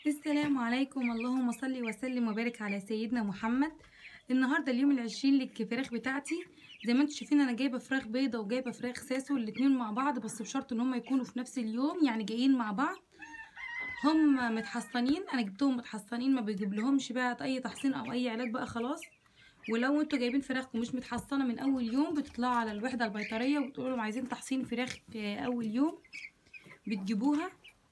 السلام عليكم اللهم صل وسلم وبارك على سيدنا محمد النهارده اليوم العشرين للفراخ بتاعتي زي ما انتم شايفين انا جايبه فراخ بيضه وجايبه فراخ ساسو الاتنين مع بعض بس بشرط ان هم يكونوا في نفس اليوم يعني جايين مع بعض هم متحصنين انا جبتهم متحصنين ما بجيب لهمش بقى اي تحصين او اي علاج بقى خلاص ولو انتوا جايبين فراخكم مش متحصنه من اول يوم بتطلعوا على الوحده البيطريه وتقولوا لهم عايزين تحصين فراخ في اول يوم بتجيبوها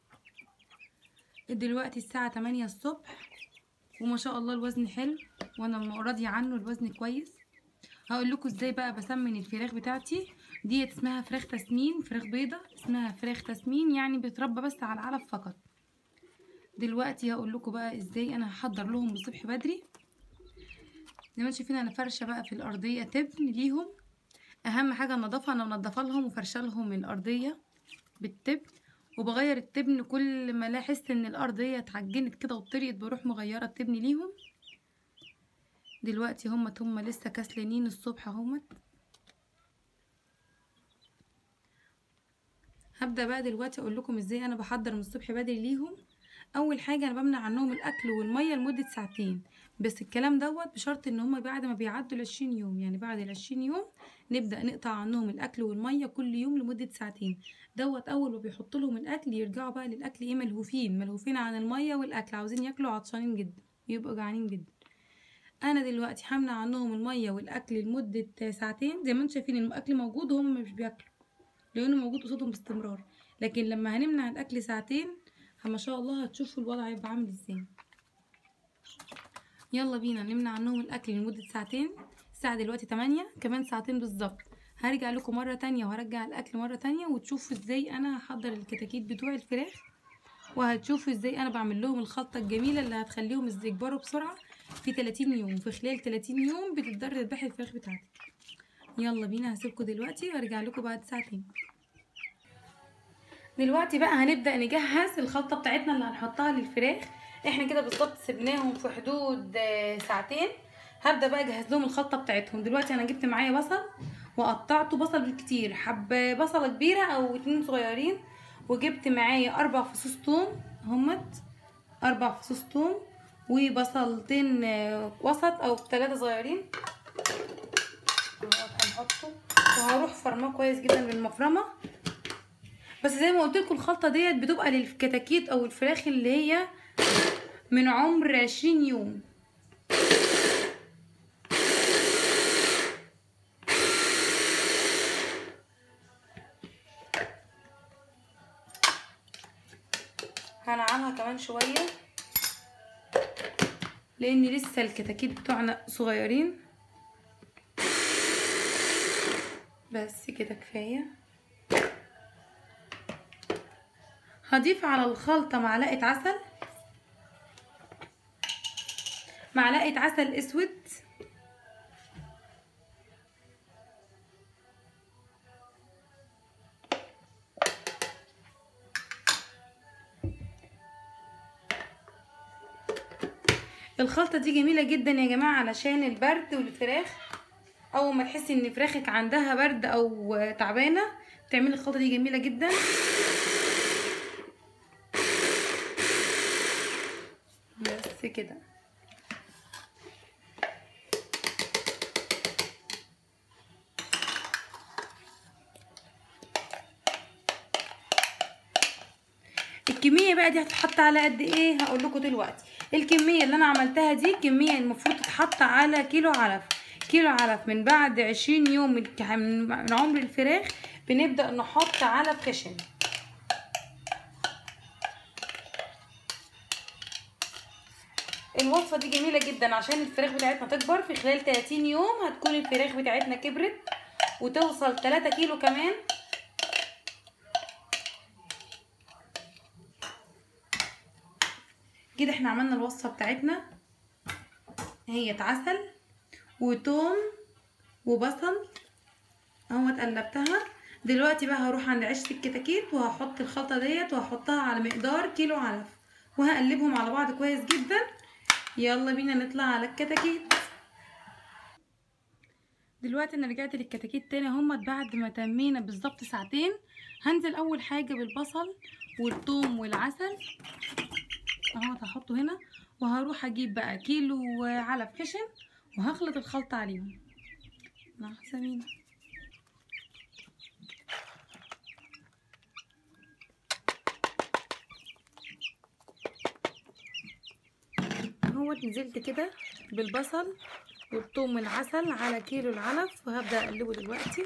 دلوقتي الساعة 8 الصبح وما شاء الله الوزن حلو وانا راضية عنه الوزن كويس هقول لكم ازاي بقى بسمن الفراخ بتاعتي ديت اسمها فراخ تسمين فراخ بيضة اسمها فراخ تسمين يعني بتربى بس على العلف فقط دلوقتي هقول لكم بقى ازاي انا هحضر لهم الصبح بدري زي ما انتم شايفين انا فرشه بقى في الارضيه تبن ليهم اهم حاجه النظافه انا منضفه لهم وفرشه لهم الارضيه بالتبن وبغير التبن كل ما الاحظ ان الارضيه اتعجنت كده وطريت بروح مغيره التبن ليهم دلوقتي همت هم لسه كسلانين الصبح همت هبدا بقى دلوقتي اقول لكم ازاي انا بحضر من الصبح بدري ليهم اول حاجه انا بمنع عنهم الاكل والميه لمده ساعتين بس الكلام دوت بشرط ان هم بعد ما بيعدوا العشرين يوم يعني بعد العشرين يوم نبدا نقطع عنهم الاكل والميه كل يوم لمده ساعتين دوت اول ما بيحط لهم الاكل يرجعوا بقى للاكل ايه ملهوفين ملهوفين عن الميه والاكل عاوزين ياكلوا عطشانين جدا يبقوا جعانين جدا انا دلوقتي همنع عنهم الميه والاكل لمده ساعتين زي ما انتم شايفين الاكل موجود وهم مش بياكلوا لانه موجود قصادهم باستمرار لكن لما هنمنع الاكل ساعتين ما شاء الله هتشوفوا الوضع هيبقى عامل ازاي يلا بينا نمنع عنهم الاكل لمده ساعتين الساعه دلوقتي 8 كمان ساعتين بالظبط هرجع لكم مره تانية وهرجع الاكل مره تانية وتشوفوا ازاي انا هحضر الكتاكيت بتوع الفراخ وهتشوفوا ازاي انا بعمل لهم الخلطه الجميله اللي هتخليهم يكبروا بسرعه في 30 يوم في خلال 30 يوم بتقدر تذبحي الفراخ بتاعتك يلا بينا هسيبكم دلوقتي وارجع لكم بعد ساعتين دلوقتي بقى هنبدا نجهز الخلطه بتاعتنا اللي هنحطها للفراخ احنا كده بالظبط سبناهم في حدود ساعتين هبدا بقى اجهز لهم الخلطه بتاعتهم دلوقتي انا جبت معايا بصل وقطعته بصل بالكتير حب بصله كبيره او اتنين صغيرين وجبت معايا اربع فصوص توم همت اربع فصوص توم وبصلتين وسط او ثلاثه صغيرين هنحطه وهروح فرماه كويس جدا بالمفرمه بس زي ما قلت لكم الخلطه ديت بتبقى للكتاكيت او الفراخ اللي هي من عمر عشرين يوم هنعمها كمان شويه لان لسه الكتاكيت بتوعنا صغيرين بس كده كفايه هضيف على الخلطة معلقة عسل معلقة عسل اسود الخلطة دي جميلة جدا يا جماعة علشان البرد والفراخ اول ما تحسي ان فراخك عندها برد او تعبانة تعملي الخلطة دي جميلة جدا بس كده الكميه بقى دي هتتحط على قد ايه هقول لكم دلوقتي الكميه اللي انا عملتها دي كميه المفروض تتحط على كيلو علف كيلو علف من بعد عشرين يوم من عمر الفراخ بنبدا نحط علف خشن الوصفه دي جميله جدا عشان الفراخ بتاعتنا تكبر في خلال 30 يوم هتكون الفراخ بتاعتنا كبرت وتوصل 3 كيلو كمان كده احنا عملنا الوصفه بتاعتنا هي عسل وتوم وبصل اهو اتقلبتها دلوقتي بقى هروح عند عيش الكتاكيت وهحط الخلطه ديت وهحطها على مقدار كيلو علف وهقلبهم على بعض كويس جدا يلا بينا نطلع على الكتاكيت دلوقتي انا رجعت للكتاكيت تاني اهمت بعد ما تمينا بالظبط ساعتين هنزل اول حاجه بالبصل والثوم والعسل اهو هحطه هنا وهروح اجيب بقى كيلو علف خشن وهخلط الخلطة عليهم لحظة مين اهو نزلت كده بالبصل والثوم والعسل على كيلو العلف وهبدأ اقلبه دلوقتي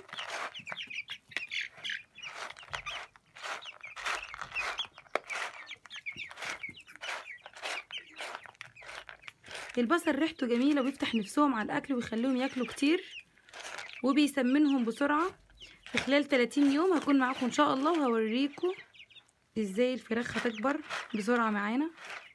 البصل ريحته جميلة وبيفتح نفسهم على الأكل ويخليهم ياكلوا كتير وبيسمنهم بسرعة في خلال 30 يوم هكون معاكم إن شاء الله وهوريكم ازاي الفراخ هتكبر بسرعة معانا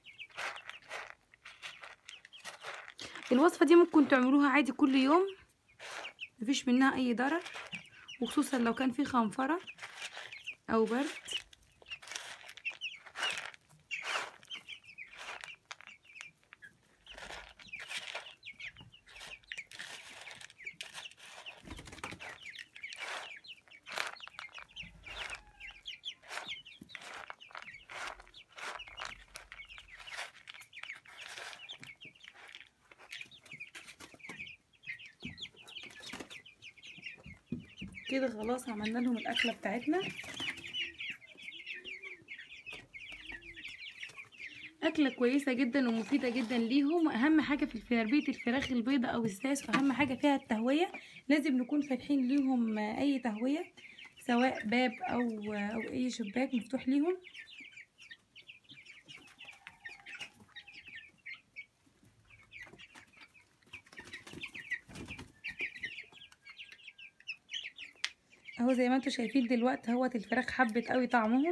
الوصفة دي ممكن تعملوها عادي كل يوم مفيش منها أي ضرر وخصوصا لو كان في خنفرة أو برد كده خلاص عملنا لهم الاكله بتاعتنا اكله كويسه جدا ومفيده جدا ليهم واهم حاجه في تربيه الفراخ البيضة او الساس واهم حاجه فيها التهويه لازم نكون فاتحين ليهم اي تهويه سواء باب او او اي شباك مفتوح ليهم اهو زي ما انتم شايفين دلوقتي اهوت الفراخ حبت قوي طعمهم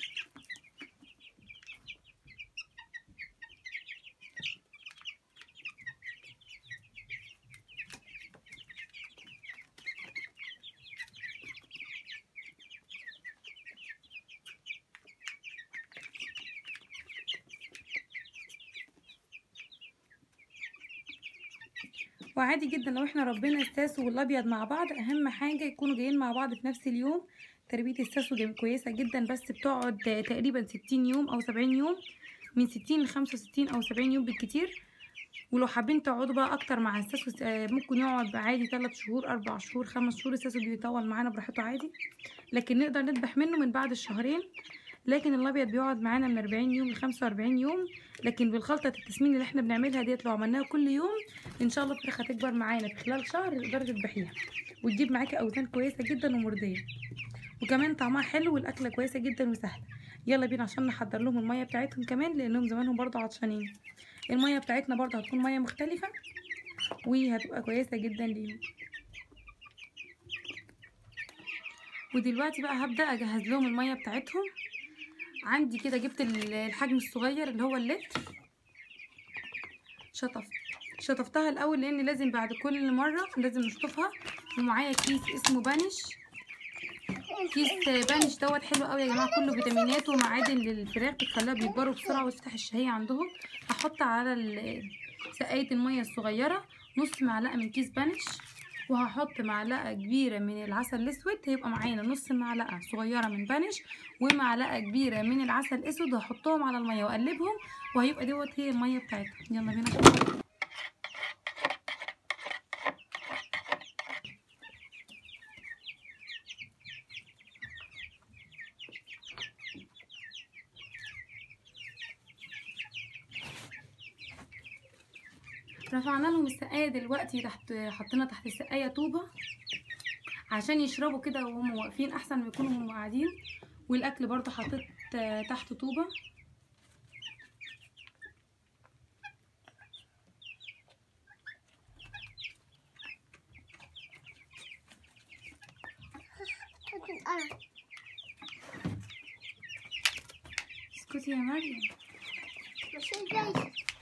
وعادي جدا لو احنا ربنا الساس والابيض مع بعض اهم حاجه يكونوا جايين مع بعض في نفس اليوم تربيه الساسو كويسه جدا بس بتقعد تقريبا 60 يوم او 70 يوم من 60 ل 65 او 70 يوم بالكتير ولو حابين تقعدوا بقى اكتر مع الساسو ممكن يقعد عادي 3 شهور 4 شهور 5 شهور الساسو بيطول معانا براحته عادي لكن نقدر نذبح منه من بعد الشهرين لكن الابيض بيقعد معانا من 40 يوم ل 45 يوم لكن بالخلطه التسمين اللي احنا بنعملها ديت لو عملناها كل يوم ان شاء الله الفراخ هتكبر معانا في خلال شهر تقدري تذبحيها وتجيب معاكي اوزان كويسه جدا ومرضيه وكمان طعمها حلو والاكله كويسه جدا وسهله يلا بينا عشان نحضر لهم الميه بتاعتهم كمان لانهم زمانهم برضو عطشانين الميه بتاعتنا برضو هتكون ميه مختلفه وهتبقى كويسه جدا ليهم ودلوقتي بقى هبدا اجهز لهم الميه بتاعتهم عندي كده جبت الحجم الصغير اللي هو اللتر شطفت شطفتها الاول لان لازم بعد كل مره لازم نشطفها ومعايا كيس اسمه بانش كيس بانش دوت حلو قوي يا جماعه كله فيتامينات ومعادن للفراخ بتخليها بيكبروا بسرعه وتفتح الشهيه عندهم هحط على سقايه الميه الصغيره نص معلقه من كيس بانش وهحط معلقه كبيره من العسل الاسود هيبقى معانا نص معلقه صغيره من بانش ومعلقه كبيره من العسل الاسود وهحطهم على الميه واقلبهم وهيبقى دوت هي الميه بتاعتها يلا بينا رفعنا لهم السقايه دلوقتي تحت حطينا تحت السقايه طوبه عشان يشربوا كده وهم واقفين احسن ما يكونوا هم قاعدين والاكل برضو حطيت تحت طوبه اسكتي يا مريم مش جاي